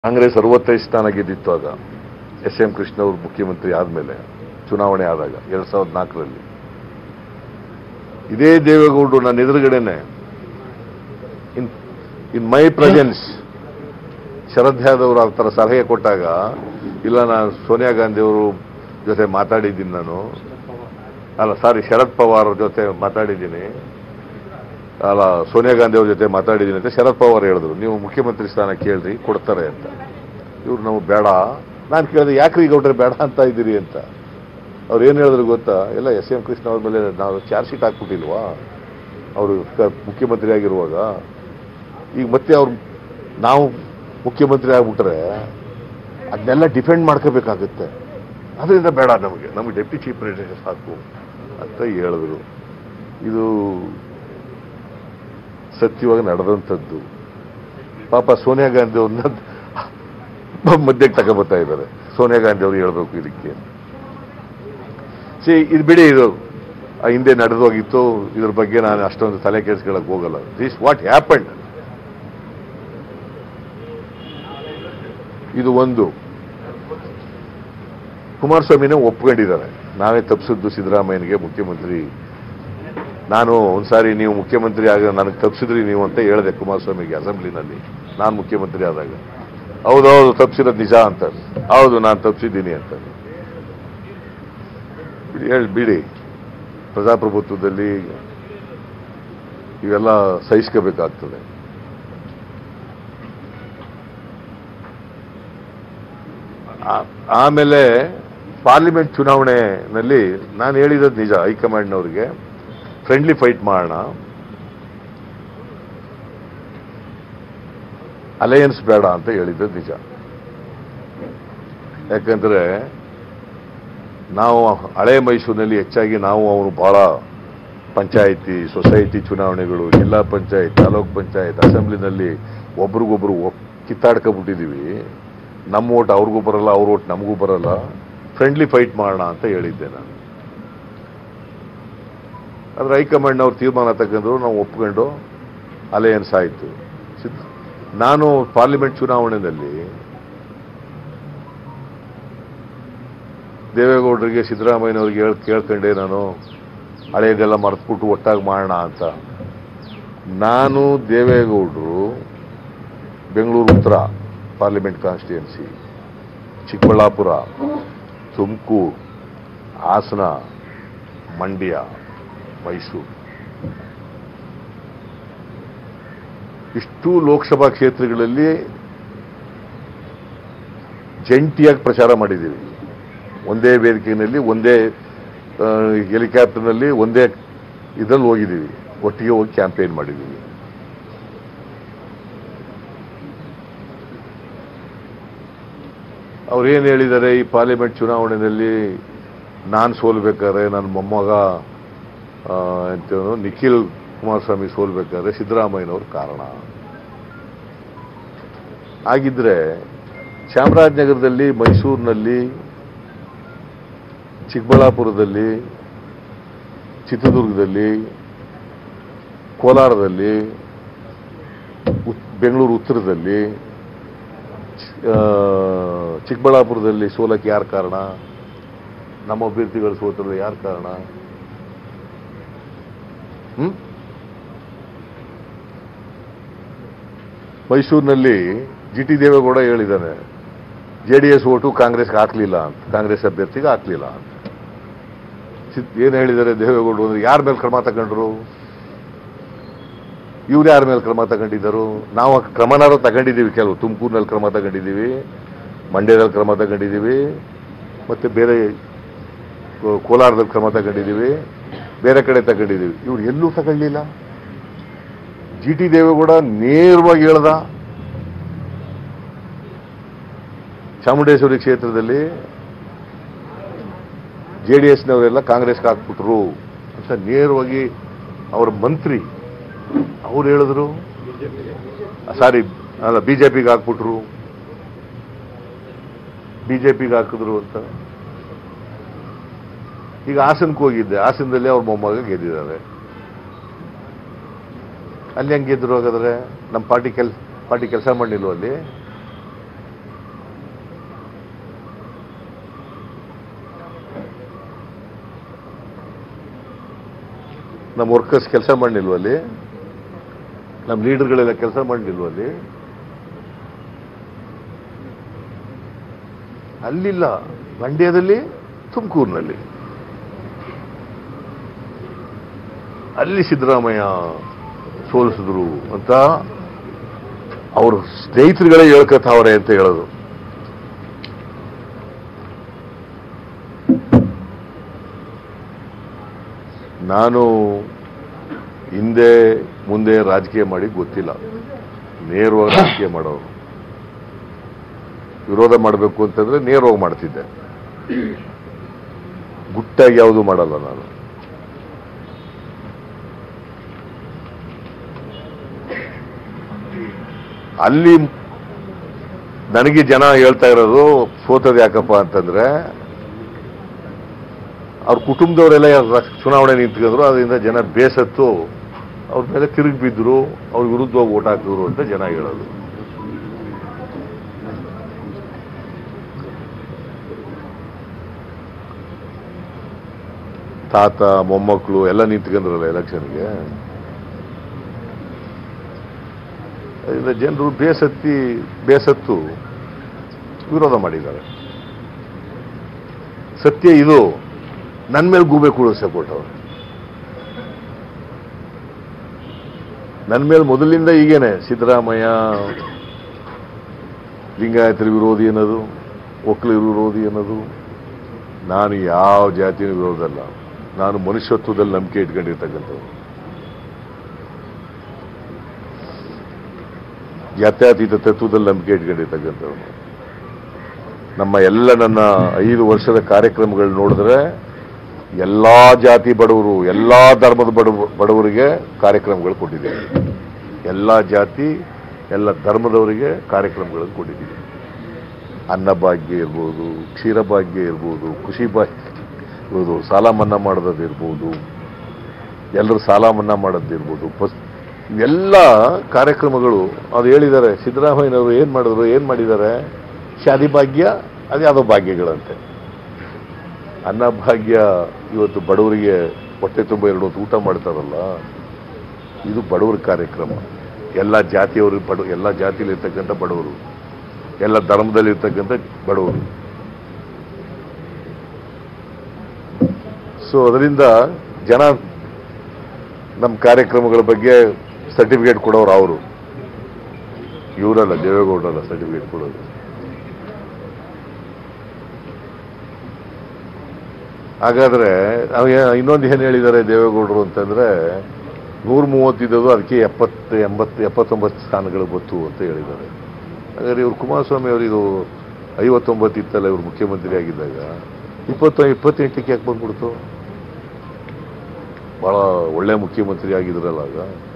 ಕಾಂಗ್ರೆಸ್ ಅರವತ್ತೈದು ಸ್ಥಾನ ಗೆದ್ದಿತ್ತು ಆಗ ಎಸ್ ಎಂ ಕೃಷ್ಣ ಅವರು ಮುಖ್ಯಮಂತ್ರಿ ಆದಮೇಲೆ ಚುನಾವಣೆ ಆದಾಗ ಎರಡ್ ಸಾವಿರದ ನಾಲ್ಕರಲ್ಲಿ ಇದೇ ದೇವೇಗೌಡರು ನನ್ನ ಎದುರುಗಡೆನೆ in in my presence Sharad Yadav ಅವರು ಆ ಥರ ಸಲಹೆ ಕೊಟ್ಟಾಗ ಇಲ್ಲ ನಾನು ಸೋನಿಯಾ ಗಾಂಧಿ ಅವರು ಜೊತೆ ಮಾತಾಡಿದ್ದೀನಿ ನಾನು ಅಲ್ಲ ಸಾರಿ ಶರದ್ ಪವಾರ್ ಅವ್ರ ಜೊತೆ ಮಾತಾಡಿದ್ದೀನಿ ಅಲ್ಲ ಸೋನಿಯಾ ಗಾಂಧಿ ಅವ್ರ ಜೊತೆ ಮಾತಾಡಿದ್ದೀನಿ ಅಂತ ಶರದ್ ಪವಾರ್ ಹೇಳಿದ್ರು ನೀವು ಮುಖ್ಯಮಂತ್ರಿ ಸ್ಥಾನ ಕೇಳ್ರಿ ಕೊಡ್ತಾರೆ ಅಂತ ಇವ್ರು ನಾವು ಬೇಡ ನಾನು ಕೇಳಿದೆ ಯಾಕ್ರಿ ಗೌಡ್ರೆ ಬೇಡ ಅಂತ ಇದ್ದೀರಿ ಅಂತ ಅವ್ರು ಏನು ಹೇಳಿದ್ರು ಗೊತ್ತಾ ಎಲ್ಲ ಎಸ್ ಎಂ ಕೃಷ್ಣ ಅವ್ರ ಮೇಲೆ ನಾವು ಚಾರ್ಜ್ ಶೀಟ್ ಹಾಕ್ಬಿಟ್ಟಿಲ್ವಾ ಅವರು ಮುಖ್ಯಮಂತ್ರಿ ಆಗಿರುವಾಗ ಈಗ ಮತ್ತೆ ಅವ್ರು ನಾವು ಮುಖ್ಯಮಂತ್ರಿ ಆಗ್ಬಿಟ್ರೆ ಅದನ್ನೆಲ್ಲ ಡಿಫೆಂಡ್ ಮಾಡ್ಕೋಬೇಕಾಗುತ್ತೆ ಅದರಿಂದ ಬೇಡ ನಮಗೆ ನಮಗೆ ಡೆಪ್ಟಿ ಚೀಫ್ ಮಿನಿಸ್ಟರ್ ಸಾಕು ಅಂತ ಹೇಳಿದ್ರು ಇದು ಸತ್ಯವಾಗಿ ನಡೆದಂಥದ್ದು ಪಾಪ ಸೋನಿಯಾ ಗಾಂಧಿ ಅವ್ರನ್ನ ಮಧ್ಯಕ್ಕೆ ತಗೊಬರ್ತಾ ಇದ್ದಾರೆ ಸೋನಿಯಾ ಗಾಂಧಿ ಅವರು ಹೇಳ್ಬೇಕು ಇದಕ್ಕೆ ಸಿ ಇದು ಬಿಡಿ ಇದು ಆ ಹಿಂದೆ ನಡೆದೋಗಿತ್ತು ಇದ್ರ ಬಗ್ಗೆ ನಾನು ಅಷ್ಟೊಂದು ತಲೆ ಕೆಡಿಸ್ಕೊಳಕ್ ಹೋಗಲ್ಲ ದಿಸ್ ವಾಟ್ ಹ್ಯಾಪಂಡ್ ಇದು ಒಂದು ಕುಮಾರಸ್ವಾಮಿನೇ ಒಪ್ಕೊಂಡಿದ್ದಾರೆ ನಾವೇ ತಪ್ಪಿಸಿದ್ದು ಸಿದ್ದರಾಮಯ್ಯನಿಗೆ ಮುಖ್ಯಮಂತ್ರಿ ನಾನು ಒಂದ್ಸಾರಿ ನೀವು ಮುಖ್ಯಮಂತ್ರಿ ಆಗ ನನಗೆ ತಪ್ಪಿಸಿದ್ರಿ ನೀವು ಅಂತ ಹೇಳಿದೆ ಕುಮಾರಸ್ವಾಮಿಗೆ ಅಸೆಂಬ್ಲಿನಲ್ಲಿ ನಾನು ಮುಖ್ಯಮಂತ್ರಿ ಆದಾಗ ಹೌದೌದು ತಪ್ಪಿಸಿರೋದು ನಿಜ ಅಂತ ಹೌದು ನಾನು ತಪ್ಪಿಸಿದ್ದೀನಿ ಅಂತ ಬಿಡಿ ಹೇಳಿ ಬಿಡಿ ಪ್ರಜಾಪ್ರಭುತ್ವದಲ್ಲಿ ಇವೆಲ್ಲ ಸಹಿಸ್ಕೋಬೇಕಾಗ್ತದೆ ಆ- ಆಮೇಲೆ ಪಾರ್ಲಿಮೆಂಟ್ ಚುನಾವಣೆಯಲ್ಲಿ ನಾನು ಹೇಳಿರೋದು ನಿಜ ಹೈಕಮಾಂಡ್ನವ್ರಿಗೆ ಫ್ರೆಂಡ್ಲಿ ಫೈಟ್ ಮಾಡೋಣ ಅಲಯನ್ಸ್ ಬೇಡ ಅಂತ ಹೇಳಿದ್ದು ನಿಜ ಯಾಕಂದ್ರೆ ನಾವು ಹಳೆ ಮೈಸೂರಿನಲ್ಲಿ ಹೆಚ್ಚಾಗಿ ನಾವು ಅವನು ಬಹಳ ಪಂಚಾಯಿತಿ ಸೊಸೈಟಿ ಚುನಾವಣೆಗಳು ಜಿಲ್ಲಾ ಪಂಚಾಯತ್ ತಾಲೂಕ್ ಪಂಚಾಯತ್ ಅಸೆಂಬ್ಲಿನಲ್ಲಿ ಒಬ್ರಿಗೊಬ್ರು ಒಪ್- ಕಿತ್ತಾಡ್ಕೊಬಿಟ್ಟಿದೀವಿ ನಮ್ಮ ಓಟ್ ಅವ್ರಿಗೂ ಬರಲ್ಲ ಅವ್ರ ಓಟ್ ನಮಗೂ ಬರಲ್ಲ ಫ್ರೆಂಡ್ಲಿ ಫೈಟ್ ಮಾಡೋಣ ಅಂತ ಹೇಳಿದ್ದೆ ನಾನು ಆದ್ರೆ ಹೈಕಮಾಂಡ್ ಅವ್ರು ತೀರ್ಮಾನ ತಗೊಂಡ್ರು ನಾವು ಒಪ್ಕೊಂಡು ಅಲಯನ್ಸ್ ಆಯಿತು ನಾನು ಪಾರ್ಲಿಮೆಂಟ್ ಚುನಾವಣೆಯಲ್ಲಿ ದೇವೇಗೌಡರಿಗೆ ಸಿದ್ದರಾಮಯ್ಯನವ್ರಿಗೆ ಹೇಳ್ ಕೇಳ್ಕೊಂಡೆ ನಾನು ಹಳೆಯದೆಲ್ಲ ಮರೆತ್ಬಿಟ್ಟು ಒಟ್ಟಾಗಿ ಮಾಡೋಣ ಅಂತ ನಾನು ದೇವೇಗೌಡರು ಬೆಂಗಳೂರು ಉತ್ತರ ಪಾರ್ಲಿಮೆಂಟ್ ಕಾನ್ಸ್ಟಿಟ್ಯೂನ್ಸಿ ಚಿಕ್ಕಬಳ್ಳಾಪುರ ತುಮಕೂರು ಹಾಸನ ಮಂಡ್ಯ ಮೈಸೂರು ಇಷ್ಟು ಲೋಕಸಭಾ ಕ್ಷೇತ್ರಗಳಲ್ಲಿ ಜಂಟಿಯಾಗಿ ಪ್ರಚಾರ ಮಾಡಿದ್ದೀವಿ ಒಂದೇ ವೇದಿಕೆಯಲ್ಲಿ ಒಂದೇ ಆ, ಹೆಲಿಕಾಪ್ಟರ್ನಲ್ಲಿ ಒಂದೇ ಇದರಲ್ಲಿ ಹೋಗಿದ್ದೀವಿ ಒಟ್ಟಿಗೆ ಹೋಗಿ ಕ್ಯಾಂಪೇನ್ ಮಾಡಿದ್ದೀವಿ ಅವ್ರೇನು ಹೇಳಿದ್ದಾರೆ ಈ ಪಾರ್ಲಿಮೆಂಟ್ ಚುನಾವಣೆಯಲ್ಲಿ ನಾನು ಸೋಲ್ಬೇಕಾದ್ರೆ ನನ್ನ ಮೊಮ್ಮಗ ಆ, ಎಂತೇನು ನಿಖಿಲ್ ಕುಮಾರಸ್ವಾಮಿ ಸೋಲ್ಬೇಕಾದ್ರೆ ಸಿದ್ದರಾಮಯ್ಯನವ್ರ ಕಾರಣ ಆಗಿದ್ರೆ ಚಾಮರಾಜನಗರದಲ್ಲಿ ಮೈಸೂರಿನಲ್ಲಿ ಚಿಕ್ಕಬಳ್ಳಾಪುರದಲ್ಲಿ ಚಿತ್ರದುರ್ಗದಲ್ಲಿ ಕೋಲಾರದಲ್ಲಿ ಉತ್- ಬೆಂಗಳೂರು ಉತ್ತರದಲ್ಲಿ ಆ, ಚಿಕ್ಕಬಳ್ಳಾಪುರದಲ್ಲಿ ಸೋಲಕ್ಕೆ ಯಾರು ಕಾರಣ ನಮ್ಮ ಅಭ್ಯರ್ಥಿಗಳು ಸೋತರು ಯಾರು ಕಾರಣ ಹ್ಮ್ ಮೈಸೂರಿನಲ್ಲಿ ಜಿ ಟಿ ದೇವೇಗೌಡ ಹೇಳಿದ್ದಾನೆ ಜೆ ಡಿ ಎಸ್ ಓಟು ಕಾಂಗ್ರೆಸ್ಗೆ ಹಾಕ್ಲಿಲ್ಲ ಅಂತ ಕಾಂಗ್ರೆಸ್ ಅಭ್ಯರ್ಥಿಗೆ ಹಾಕ್ಲಿಲ್ಲ ಅಂತ ಸಿದ್- ಏನ್ ಹೇಳಿದ್ದಾರೆ ದೇವೇಗೌಡರು ಅಂದ್ರೆ ಯಾರ ಮೇಲೆ ಕ್ರಮ ತಗೊಂಡ್ರು ಇವ್ರು ಯಾರ ಮೇಲೆ ಕ್ರಮ ತಗೊಂಡಿದ್ದರು ನಾವು ಕ್ರಮನಾರು ತಗೊಂಡಿದ್ದೀವಿ ಕೆಲವು ತುಮಕೂರಿನಲ್ಲಿ ಕ್ರಮ ತಗೊಂಡಿದ್ದೀವಿ ಮಂಡ್ಯದಲ್ಲಿ ಕ್ರಮ ತಗೊಂಡಿದ್ದೀವಿ ಮತ್ತೆ ಬೇರೆ ಕೋ- ಕೋಲಾರದಲ್ಲಿ ಕ್ರಮ ತಗೊಂಡಿದ್ದೀವಿ ಬೇರೆ ಕಡೆ ತಗೊಂಡಿದ್ದೀವಿ ಇವ್ರು ಎಲ್ಲೂ ತಗೊಳ್ಳಿಲ್ಲ ಜಿ ಟಿ ದೇವೇಗೌಡ ನೇರವಾಗಿ ಹೇಳ್ದ ಚಾಮುಂಡೇಶ್ವರಿ ಕ್ಷೇತ್ರದಲ್ಲಿ ಜೆ ಡಿ ಎಸ್ನವರೆಲ್ಲ ಕಾಂಗ್ರೆಸ್ಗೆ ಹಾಕ್ಬಿಟ್ರು ಅಂತ ನೇರವಾಗಿ ಅವರ ಮಂತ್ರಿ ಅವ್ರು ಹೇಳಿದ್ರು ಸಾರಿ ಅಲ್ಲ ಬಿಜೆಪಿಗೆ ಹಾಕ್ಬಿಟ್ರು ಬಿಜೆಪಿಗೆ ಹಾಕಿದ್ರು ಅಂತ ಈಗ ಹಾಸನಕ್ಕೆ ಹೋಗಿದ್ದೆ ಹಾಸನದಲ್ಲಿ ಅವ್ರ ಮೊಮ್ಮಗ ಗೆದ್ದಿದ್ದಾರೆ ಅಲ್ಲಿ ಹೆಂಗ್ ಗೆದ್ರು ಹಾಗಾದ್ರೆ ನಮ್ಮ ಪಾರ್ಟಿ ಕೆಲ್ ಪಾರ್ಟಿ ಕೆಲಸ ಮಾಡಲಿಲ್ವ ಅಲ್ಲಿ ನಮ್ಮ ವರ್ಕರ್ಸ್ ಕೆಲಸ ಮಾಡಲಿಲ್ವ ಅಲ್ಲಿ ನಮ್ಮ ಲೀಡರ್ಗಳೆಲ್ಲ ಕೆಲಸ ಮಾಡಲಿಲ್ವ ಅಲ್ಲಿ ಅಲ್ಲಿಲ್ಲ ಮಂಡ್ಯದಲ್ಲಿ ತುಮಕೂರಿನಲ್ಲಿ ಅಲ್ಲಿ ಸಿದ್ದರಾಮಯ್ಯ ಸೋಲಿಸಿದ್ರು ಅಂತ ಅವ್ರ ಸ್ನೇಹಿತರುಗಳೇ ಹೇಳ್ಕತಾವ್ರೆ ಅಂತ ಹೇಳೋದು ನಾನು ಹಿಂದೆ ಮುಂದೆ ರಾಜಕೀಯ ಮಾಡಿ ಗೊತ್ತಿಲ್ಲ ನೇರವಾಗಿ ರಾಜಕೀಯ ಮಾಡೋರು ವಿರೋಧ ಮಾಡಬೇಕು ಅಂತಂದ್ರೆ ನೇರವಾಗಿ ಮಾಡ್ತಿದ್ದೆ ಗುಟ್ಟಾಗಿ ಯಾವುದು ಮಾಡಲ್ಲ ನಾನು ಅಲ್ಲಿ ನನಗೆ ಜನ ಹೇಳ್ತಾ ಇರೋದು ಸೋತದ ಯಾಕಪ್ಪ ಅಂತಂದ್ರೆ ಅವ್ರ ಕುಟುಂಬದವರೆಲ್ಲ ರ- ಚುನಾವಣೆ ನಿಂತ್ಕೊಂಡ್ರು ಅದರಿಂದ ಜನ ಬೇಸತ್ತು ಅವ್ರ ಮೇಲೆ ತಿರುಗಿ ಬಿದ್ರು ಅವ್ರ ವಿರುದ್ಧವಾಗಿ ಓಟ್ ಹಾಕಿದ್ರು ಅಂತ ಜನ ಹೇಳೋದು ತಾತ ಮೊಮ್ಮಕ್ಕಳು ಎಲ್ಲ ನಿಂತ್ಕೊಂಡ್ರಲ್ಲ ಎಲೆಕ್ಷನ್ಗೆ ಅದರಿಂದ ಜನರು ಬೇಸತ್ತಿ ಬೇಸತ್ತು ವಿರೋಧ ಮಾಡಿದ್ದಾರೆ ಸತ್ಯ ಇದು ನನ್ನ ಮೇಲೆ ಗೂಬೆ ಕೂಡಿಸೆ ಕೊಟ್ಟವ್ರು ನನ್ನ ಮೇಲೆ ಮೊದಲಿಂದ ಈಗೇನೆ ಸಿದ್ದರಾಮಯ್ಯ ಲಿಂಗಾಯತರ ವಿರೋಧಿ ಅನ್ನೋದು ಒಕ್ಕಲಿಗರ ವಿರೋಧಿ ಅನ್ನೋದು ನಾನು ಯಾವ ಜಾತಿಯ ವಿರೋಧ ಅಲ್ಲ ನಾನು ಮನುಷ್ಯತ್ವದಲ್ಲಿ ನಂಬಿಕೆ ಇಟ್ಕೊಂಡಿರ್ತಕ್ಕಂಥವ್ರು ಜಾತ್ಯತೀತ ತತ್ವದಲ್ಲಿ ನಂಬಿಕೆ ಇಟ್ಕೊಂಡಿರ್ತಕ್ಕಂಥವ್ರು ನಮ್ಮ ಎಲ್ಲ ನನ್ನ ಐದು ವರ್ಷದ ಕಾರ್ಯಕ್ರಮಗಳು ನೋಡಿದ್ರೆ ಎಲ್ಲಾ ಜಾತಿ ಬಡವರು ಎಲ್ಲಾ ಧರ್ಮದ ಬಡವ ಬಡವರಿಗೆ ಕಾರ್ಯಕ್ರಮಗಳು ಕೊಟ್ಟಿದ್ದೀವಿ ಎಲ್ಲಾ ಜಾತಿ ಎಲ್ಲ ಧರ್ಮದವರಿಗೆ ಕಾರ್ಯಕ್ರಮಗಳನ್ನು ಕೊಟ್ಟಿದ್ದೀವಿ ಅನ್ನಭಾಗ್ಯ ಇರ್ಬೋದು ಕ್ಷೀರಭಾಗ್ಯ ಇರ್ಬೋದು ಕೃಷಿ ಭಾಗ್ಯ ಇರ್ಬೋದು ಸಾಲ ಮನ್ನಾ ಮಾಡೋದು ಇರ್ಬೋದು ಎಲ್ಲರೂ ಸಾಲ ಮನ್ನಾ ಮಾಡೋದಿರ್ಬೋದು ಪಸ್ ಇವೆಲ್ಲ ಕಾರ್ಯಕ್ರಮಗಳು ಅದು ಹೇಳಿದ್ದಾರೆ ಸಿದ್ದರಾಮಯ್ಯನವರು ಏನು ಮಾಡಿದ್ರು ಏನು ಮಾಡಿದ್ದಾರೆ ಶಾದಿ ಭಾಗ್ಯ ಅದು ಯಾವುದೋ ಭಾಗ್ಯಗಳಂತೆ ಅನ್ನಭಾಗ್ಯ ಇವತ್ತು ಬಡವರಿಗೆ ಹೊಟ್ಟೆ ತುಂಬ ಎರಡು ಹೊತ್ತು ಊಟ ಮಾಡ್ತಾರಲ್ಲ ಇದು ಬಡವರ ಕಾರ್ಯಕ್ರಮ ಎಲ್ಲ ಜಾತಿಯವರು ಬಡ ಎಲ್ಲ ಜಾತಿಯಲ್ಲಿರ್ತಕ್ಕಂಥ ಬಡವರು ಎಲ್ಲ ಧರ್ಮದಲ್ಲಿರ್ತಕ್ಕಂಥ ಬಡವರು ಸೊ ಅದರಿಂದ ಜನ ನಮ್ಮ ಕಾರ್ಯಕ್ರಮಗಳ ಬಗ್ಗೆ ಸರ್ಟಿಫಿಕೇಟ್ ಕೊಡೋರು ಅವರು ಇವರಲ್ಲ ದೇವೇಗೌಡರಲ್ಲ ಸರ್ಟಿಫಿಕೇಟ್ ಕೊಡೋದು ಹಾಗಾದ್ರೆ ಅವ ಏ- ಇನ್ನೊಂದು ಏನು ಹೇಳಿದ್ದಾರೆ ದೇವೇಗೌಡರು ಅಂತಂದ್ರೆ ನೂರ ಮೂವತ್ತಿದ್ದದು ಅದಕ್ಕೆ ಎಪ್ಪತ್ತು ಎಂಬತ್ತು ಎಪ್ಪತ್ತೊಂಬತ್ತು ಸ್ಥಾನಗಳು ಬತ್ತು ಅಂತ ಹೇಳಿದ್ದಾರೆ ಹಾಗಾದ್ರೆ ಇವ್ರು ಕುಮಾರಸ್ವಾಮಿ ಅವರು ಇದು ಐವತ್ತೊಂಬತ್ತು ಇತ್ತಲ್ಲ ಇವರು ಮುಖ್ಯಮಂತ್ರಿ ಆಗಿದ್ದಾಗ ಇಪ್ಪತ್ತು ಇಪ್ಪತ್ತೆಂಟಕ್ಕೆ ಯಾಕೆ ಬಂದ್ಬಿಡ್ತು ಬಹಳ ಒಳ್ಳೆ ಮುಖ್ಯಮಂತ್ರಿ ಆಗಿದ್ರಲ್ಲ ಆಗ